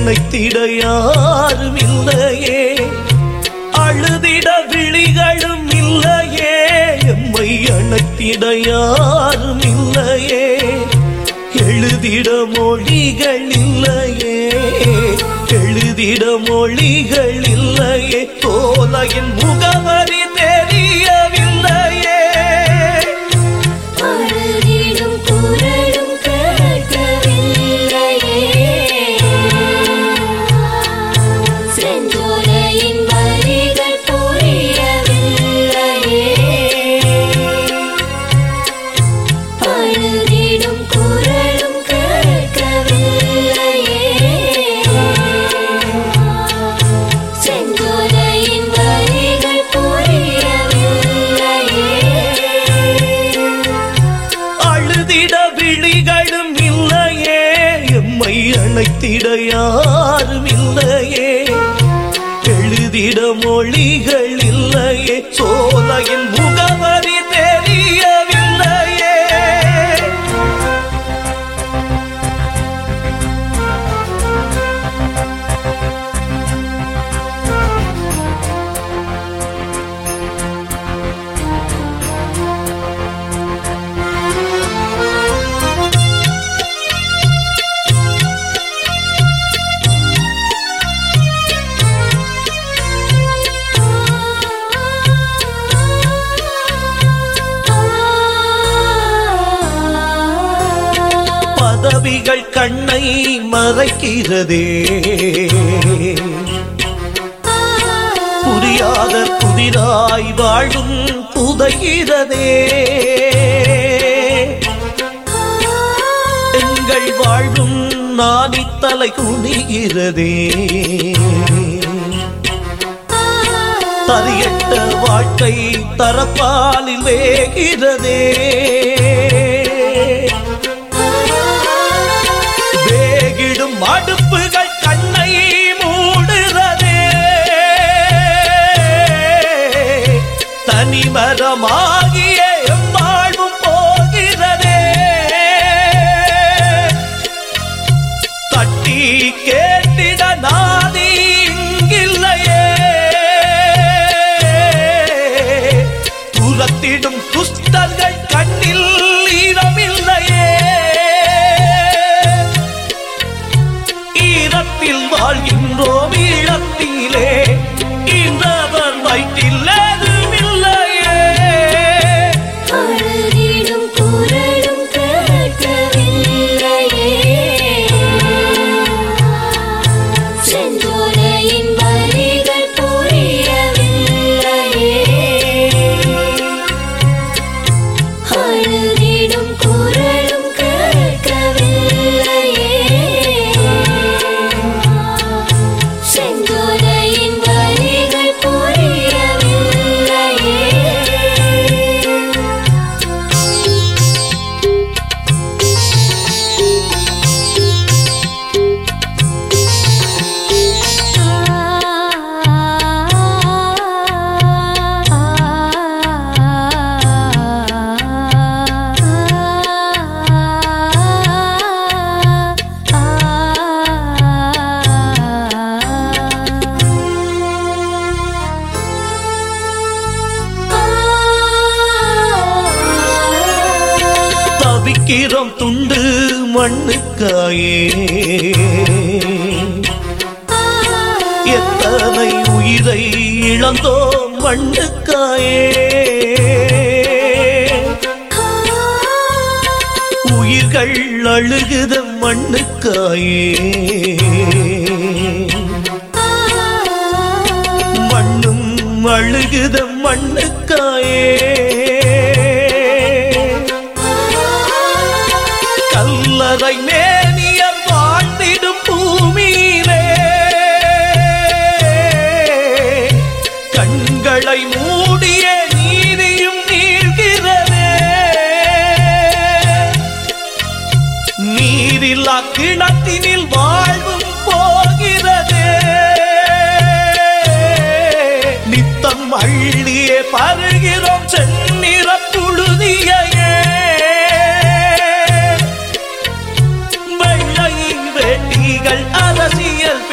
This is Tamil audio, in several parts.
அணைத்திட யாரும் இல்லையே அழுதிட விழிகளும் இல்லையே எம்மை அணைத்திட யாரும் இல்லையே எழுதிட மொழிகள் இல்லையே எழுதிட மொழிகள் இல்லையே தோலையின் முகவரி தெரியவில்லையே அழுதிடும் குரலும் கேட்கவில்லையே செந்தூரையின் வரிகள் புரியவில்லையே அழுதிடும் குரலும் கேட்கவில்லையே செந்தூரையின் வரிகள் புரியவில்லையே அழுதிட விழிகளும் இல்லையே எம்மை அணைத்திட யாரும் இல்லையே எழுதிட மொழிகள் இல்லையே சோலையின் முகவரி தெரியவில்லையே பதவிகள் கண்ணை மறைக்கிறதே புரியாத புதிராய் வாழும் புதைகிறதே எங்கள் வாழ்வும் நானித்தலை குனிகிறதே தரியட்ட வாழ்க்கை தரப்பாலில் வேகிறதே வேகிடும் அடுப்புகள் கண்ணை மூடுறதே தனிமரமாகிய எம்மாழ்வும் போகிறதே தட்டி கேட்டிட நாதி இங்கில்லையே துரத்திடும் துஷ்டர்கள் கண்ணில் ஈரமில்லையே ஈரத்தில் வாழ்கின்றோம் ஈழத்திலே இந்தவர் வயிற்றில் எதுவுமில்லையே அழுதிடும் குரலும் கேட்கவில்லையே செந்தூரையின் வரிகள் புரியவில்லையே அழுதிடும் குரலும் கேட்கவில்லையே செந்தூரையின் வரிகள் புரியவில்லையே தவிக்கிறோம் துண்டு மண்ணுக்காயே எத்தனை உயிரை இழந்தோம் மண்ணுக்காயே உயிர்கள் அழுகுத மண்ணுக்காயே மண்ணும் அழுகுத மண்ணுக்காயே கல்லறை மேனியர் வாழ்ந்திடும் பூமியிலே கண்களை மூடிய நீதியும் நீள்கிறதே நீரில்லா கிணத்தினில் வாழ்வும் போகிறதே நித்தம் அள்ளியே பருகிறோம் செந்நிற புழுதியையே வெள்ளை வேட்டிகள் அரசியல்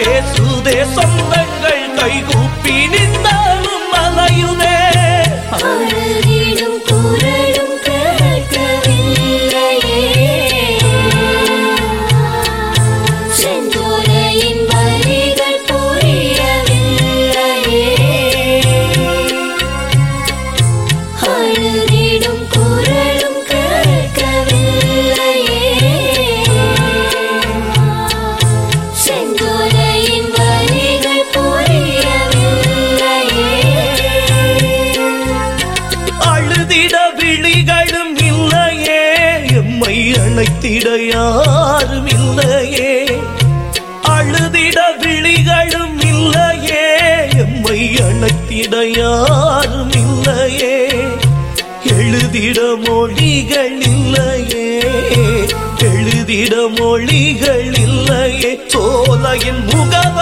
அணைத்திட யாரும் இல்லையே அழுதிட விழிகளும் இல்லையே எம்மை அணைத்திட யாரும் இல்லையே எழுதிட மொழிகள் இல்லையே எழுதிட மொழிகள் இல்லையே சோலையின் முகம்